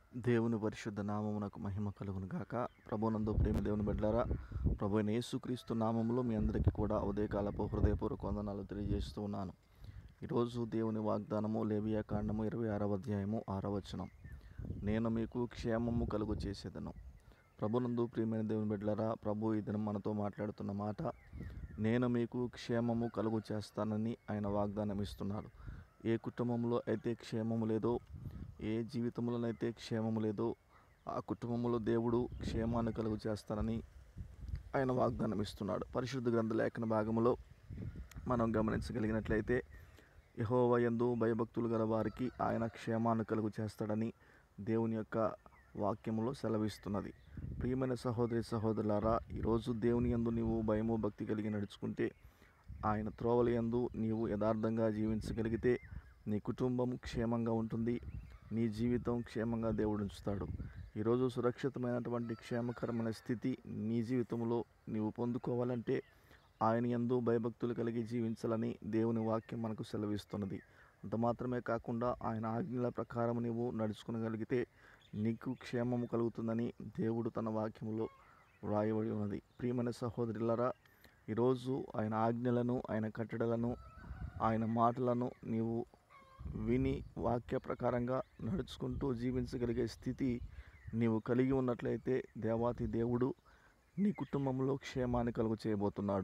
దేవుని పరిశుద్ధ నామమునకు మహిమ కలుగును గాక ప్రభునందు ప్రేమ దేవుని బిడ్డలారా ప్రభు అయిన యేసుక్రీస్తు నామములో మీ అందరికీ కూడా ఉదయకాలపు హృదయపూర్వక వందనాలు తెలియజేస్తూ ఉన్నాను ఈరోజు దేవుని వాగ్దానము లేవియా కాండము ఇరవై ఆరవ అధ్యాయము ఆరవ వచనం నేను మీకు క్షేమము కలుగు చేసేదను ప్రభునందు ప్రియమైన దేవుని బిడ్డలారా ప్రభు ఈ దినం మనతో మాట్లాడుతున్న మాట నేను మీకు క్షేమము కలుగు చేస్తానని ఆయన వాగ్దానం ఇస్తున్నాడు ఏ కుటుంబంలో అయితే క్షేమము లేదో ఏ జీవితంలోనైతే క్షేమము లేదో ఆ కుటుంబంలో దేవుడు క్షేమాన్ని కలుగు చేస్తానని ఆయన వాగ్దానం ఇస్తున్నాడు పరిశుద్ధ గ్రంథ లేఖన భాగంలో మనం గమనించగలిగినట్లయితే యహోవ యందు భయభక్తులు గల వారికి ఆయన క్షేమాన్ని కలుగు చేస్తాడని దేవుని యొక్క వాక్యములో సెలవిస్తున్నది ప్రియమైన సహోదరి సహోదరులారా ఈరోజు దేవుని యందు నీవు భయము భక్తి కలిగి నడుచుకుంటే ఆయన త్రోవల యందు నీవు యథార్థంగా జీవించగలిగితే నీ కుటుంబం క్షేమంగా ఉంటుంది నీ జీవితం క్షేమంగా దేవుడు ఉంచుతాడు ఈరోజు సురక్షితమైనటువంటి క్షేమకరమైన స్థితి నీ జీవితంలో నీవు పొందుకోవాలంటే ఆయన యందు భయభక్తులు కలిగి జీవించాలని దేవుని వాక్యం మనకు సెలవిస్తున్నది అంత మాత్రమే కాకుండా ఆయన ఆజ్ఞల ప్రకారం నీవు నడుచుకునగలిగితే నీకు క్షేమము కలుగుతుందని దేవుడు తన వాక్యములో వ్రాయబడి ఉన్నది ప్రియమైన సహోదరులరా ఈరోజు ఆయన ఆజ్ఞలను ఆయన కట్టడలను ఆయన మాటలను నీవు విని వాక్య ప్రకారంగా నడుచుకుంటూ జీవించగలిగే స్థితి నీవు కలిగి ఉన్నట్లయితే దేవాతి దేవుడు నీ కుటుంబంలో క్షేమాన్ని కలుగు చేయబోతున్నాడు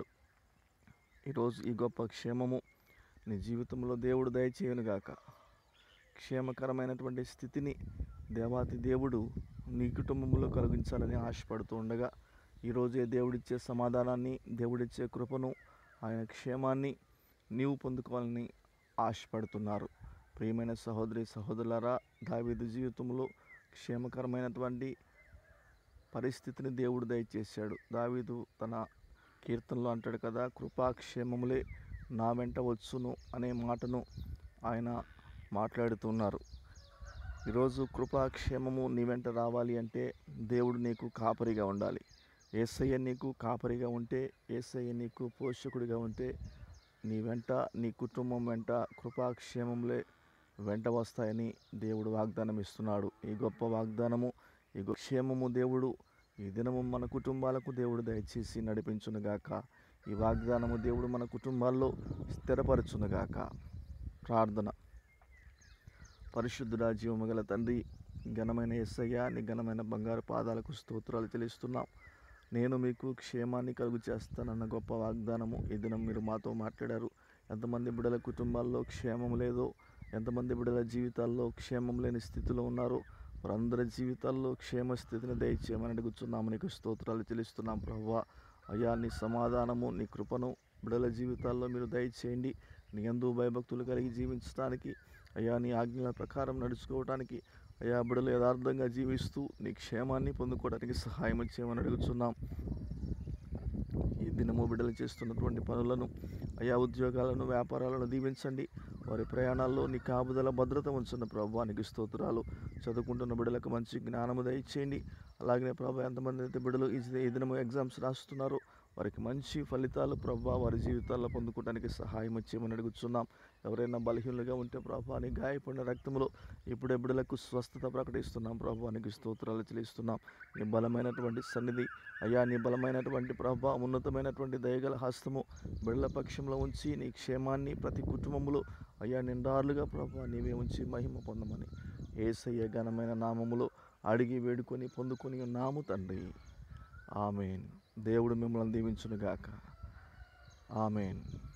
ఈరోజు ఈ గొప్ప క్షేమము నీ జీవితంలో దేవుడు దయచేయనుగాక క్షేమకరమైనటువంటి స్థితిని దేవాతి దేవుడు నీ కుటుంబంలో కలిగించాలని ఆశపడుతూ ఉండగా ఈరోజే దేవుడిచ్చే సమాధానాన్ని దేవుడిచ్చే కృపను ఆయన క్షేమాన్ని నీవు పొందుకోవాలని ఆశపడుతున్నారు ప్రియమైన సహోదరి సహోదరులారా దావీదు జీవితంలో క్షేమకరమైనటువంటి పరిస్థితిని దేవుడు దయచేశాడు దావీదు తన కీర్తనలో అంటాడు కదా కృపాక్షేమములే నా వెంట వచ్చును అనే మాటను ఆయన మాట్లాడుతున్నారు ఈరోజు కృపాక్షేమము నీ వెంట రావాలి అంటే దేవుడు నీకు కాపరిగా ఉండాలి ఏసయ్య నీకు కాపరిగా ఉంటే ఏసయ్య నీకు పోషకుడిగా ఉంటే నీ వెంట నీ కుటుంబం వెంట కృపాక్షేమంలే వెంట వస్తాయని దేవుడు వాగ్దానం ఇస్తున్నాడు ఈ గొప్ప వాగ్దానము ఈ గొప్ప క్షేమము దేవుడు ఈ దినము మన కుటుంబాలకు దేవుడు దయచేసి నడిపించునుగాక ఈ వాగ్దానము దేవుడు మన కుటుంబాల్లో స్థిరపరచునుగాక ప్రార్థన పరిశుద్ధుడా జీవము గల తండ్రి ఘనమైన ఎస్సయ్య నీ ఘనమైన బంగారు పాదాలకు స్తోత్రాలు చెల్లిస్తున్నాం నేను మీకు క్షేమాన్ని కలుగు చేస్తానన్న గొప్ప వాగ్దానము ఈ దినం మీరు మాతో మాట్లాడారు ఎంతమంది బిడ్డల కుటుంబాల్లో క్షేమం లేదో ఎంతమంది బిడ్డల జీవితాల్లో క్షేమం లేని స్థితిలో ఉన్నారో వారందరి జీవితాల్లో క్షేమ స్థితిని దయచేయమని అడుగుతున్నాము నీకు స్తోత్రాలు చెల్లిస్తున్నాం ప్రభువా అయ్యా నీ సమాధానము నీ కృపను బిడల జీవితాల్లో మీరు దయచేయండి నీ ఎందు భయభక్తులు కలిగి జీవించడానికి అయ్యా నీ ఆజ్ఞల ప్రకారం నడుచుకోవడానికి అయ్యా బిడలు యథార్థంగా జీవిస్తూ నీ క్షేమాన్ని పొందుకోవడానికి సహాయం చేయమని అడుగుతున్నాం ఈ దినము బిడ్డలు చేస్తున్నటువంటి పనులను అయా ఉద్యోగాలను వ్యాపారాలను దీవించండి వారి ప్రయాణాల్లో నీ కాపుదల భద్రత ఉంచున్న ప్రభానికి స్తోత్రాలు చదువుకుంటున్న బిడ్డలకు మంచి జ్ఞానము దయచేయండి అలాగే ప్రభా ఎంతమంది అయితే బిడ్డలు ఈ ఈ దినము ఎగ్జామ్స్ రాస్తున్నారో వారికి మంచి ఫలితాలు ప్రభా వారి జీవితాల్లో పొందుకోవడానికి సహాయం చేయమని అడుగుతున్నాం ఎవరైనా బలహీనులుగా ఉంటే ప్రభా నీ గాయపడిన రక్తంలో ఇప్పుడే బిడ్డలకు స్వస్థత ప్రకటిస్తున్నాం ప్రభానికి స్తోత్రాలు చెల్లిస్తున్నాం నీ బలమైనటువంటి సన్నిధి అయ్యా నీ బలమైనటువంటి ప్రభా ఉన్నతమైనటువంటి దయగల హస్తము బిడ్డల పక్షంలో ఉంచి నీ క్షేమాన్ని ప్రతి కుటుంబంలో అయ్యా నిండార్లుగా ప్రభా నీవే ఉంచి మహిమ పొందమని ఏసయ్య ఘనమైన నామములో అడిగి వేడుకొని పొందుకొని ఉన్నాము తండ్రి ఆమెన్ దేవుడు మిమ్మల్ని దీవించునుగాక ఆమెన్